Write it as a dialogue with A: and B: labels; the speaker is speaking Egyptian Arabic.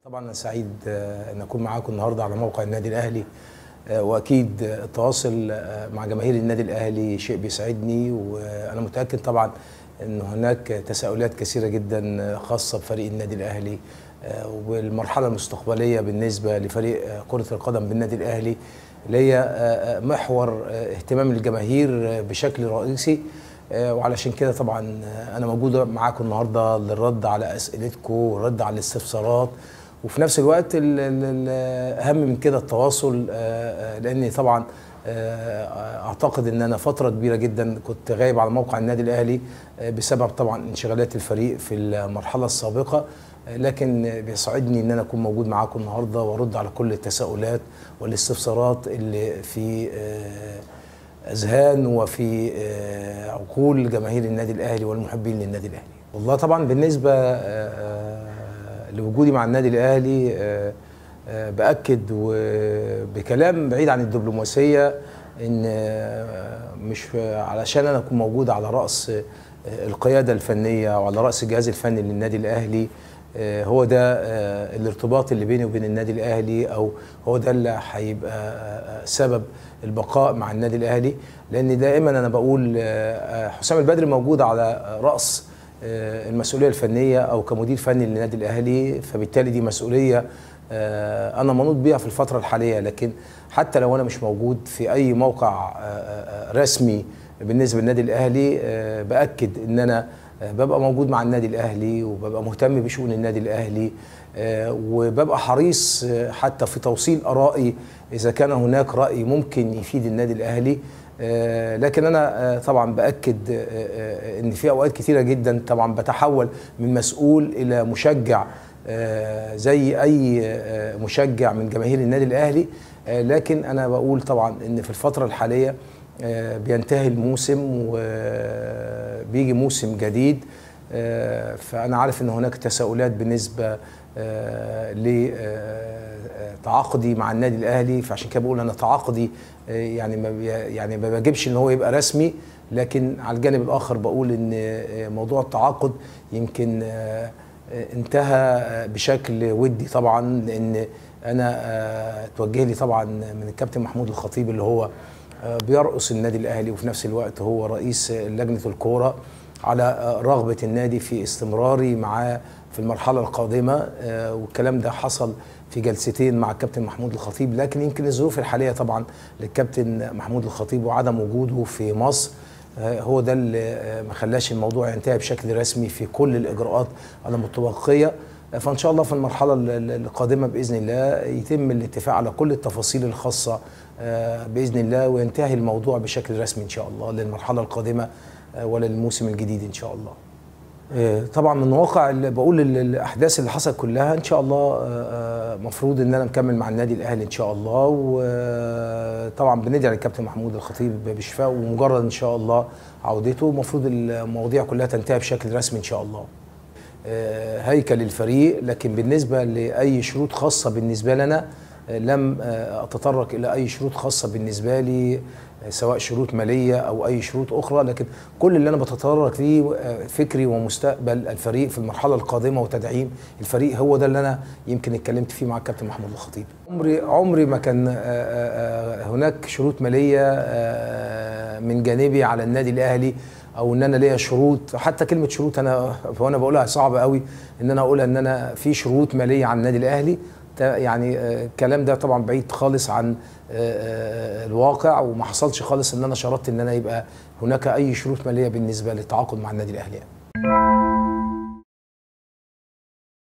A: طبعا انا سعيد ان اكون معاكم النهارده على موقع النادي الاهلي واكيد التواصل مع جماهير النادي الاهلي شيء بيسعدني وانا متاكد طبعا ان هناك تساؤلات كثيره جدا خاصه بفريق النادي الاهلي والمرحله المستقبليه بالنسبه لفريق كره القدم بالنادي الاهلي اللي هي محور اهتمام الجماهير بشكل رئيسي وعلشان كده طبعا انا موجود معاكم النهارده للرد على اسئلتكم والرد على الاستفسارات وفي نفس الوقت اهم من كده التواصل لاني طبعا اعتقد ان انا فتره كبيره جدا كنت غايب على موقع النادي الاهلي بسبب طبعا انشغالات الفريق في المرحله السابقه لكن بيسعدني ان انا اكون موجود معاكم النهارده وارد على كل التساؤلات والاستفسارات اللي في اذهان وفي عقول جماهير النادي الاهلي والمحبين للنادي الاهلي والله طبعا بالنسبه لوجودي مع النادي الاهلي باكد وبكلام بعيد عن الدبلوماسيه ان مش علشان انا اكون موجود على راس القياده الفنيه وعلى راس الجهاز الفني للنادي الاهلي هو ده الارتباط اللي بيني وبين النادي الاهلي او هو ده اللي هيبقى سبب البقاء مع النادي الاهلي لان دائما انا بقول حسام البدري موجود على راس المسؤوليه الفنيه او كمدير فني للنادي الاهلي فبالتالي دي مسؤوليه انا منوط بيها في الفتره الحاليه لكن حتى لو انا مش موجود في اي موقع رسمي بالنسبه للنادي الاهلي باكد ان انا ببقى موجود مع النادي الاهلي وببقى مهتم بشؤون النادي الاهلي وببقى حريص حتى في توصيل ارائي اذا كان هناك راي ممكن يفيد النادي الاهلي لكن انا طبعا باكد ان في اوقات كثيره جدا طبعا بتحول من مسؤول الى مشجع زي اي مشجع من جماهير النادي الاهلي لكن انا بقول طبعا ان في الفتره الحاليه بينتهي الموسم وبيجي موسم جديد فانا عارف ان هناك تساؤلات بالنسبه لتعاقدي مع النادي الاهلي فعشان كده بقول انا تعاقدي يعني ما يعني ما بجيبش ان هو يبقى رسمي لكن على الجانب الاخر بقول ان موضوع التعاقد يمكن انتهى بشكل ودي طبعا لان انا توجه لي طبعا من الكابتن محمود الخطيب اللي هو بيرقص النادي الاهلي وفي نفس الوقت هو رئيس لجنه الكوره على رغبه النادي في استمراري معاه في المرحله القادمه والكلام ده حصل في جلستين مع الكابتن محمود الخطيب لكن يمكن الظروف الحاليه طبعا للكابتن محمود الخطيب وعدم وجوده في مصر هو ده اللي ما خلاش الموضوع ينتهي بشكل رسمي في كل الاجراءات المتبقيه فان شاء الله في المرحله القادمه باذن الله يتم الاتفاق على كل التفاصيل الخاصه باذن الله وينتهي الموضوع بشكل رسمي ان شاء الله للمرحله القادمه ولا للموسم الجديد ان شاء الله. طبعا من واقع اللي بقول الاحداث اللي حصلت كلها ان شاء الله مفروض ان انا مكمل مع النادي الاهلي ان شاء الله وطبعا بندعي للكابتن محمود الخطيب بشفاء ومجرد ان شاء الله عودته المفروض المواضيع كلها تنتهي بشكل رسمي ان شاء الله. هيكل الفريق لكن بالنسبه لاي شروط خاصه بالنسبه لنا لم اتطرق الى اي شروط خاصه بالنسبه لي سواء شروط ماليه او اي شروط اخرى لكن كل اللي انا بتطرق ليه فكري ومستقبل الفريق في المرحله القادمه وتدعيم الفريق هو ده اللي انا يمكن اتكلمت فيه مع الكابتن محمود الخطيب عمري عمري ما كان هناك شروط ماليه من جانبي على النادي الاهلي او ان انا ليا شروط حتى كلمه شروط انا وانا بقولها صعبه قوي ان انا اقولها ان انا في شروط ماليه على النادي الاهلي يعني الكلام ده طبعا بعيد خالص عن الواقع وما حصلش خالص ان انا شرطت ان انا يبقى هناك اي شروط ماليه بالنسبه للتعاقد مع النادي الاهلي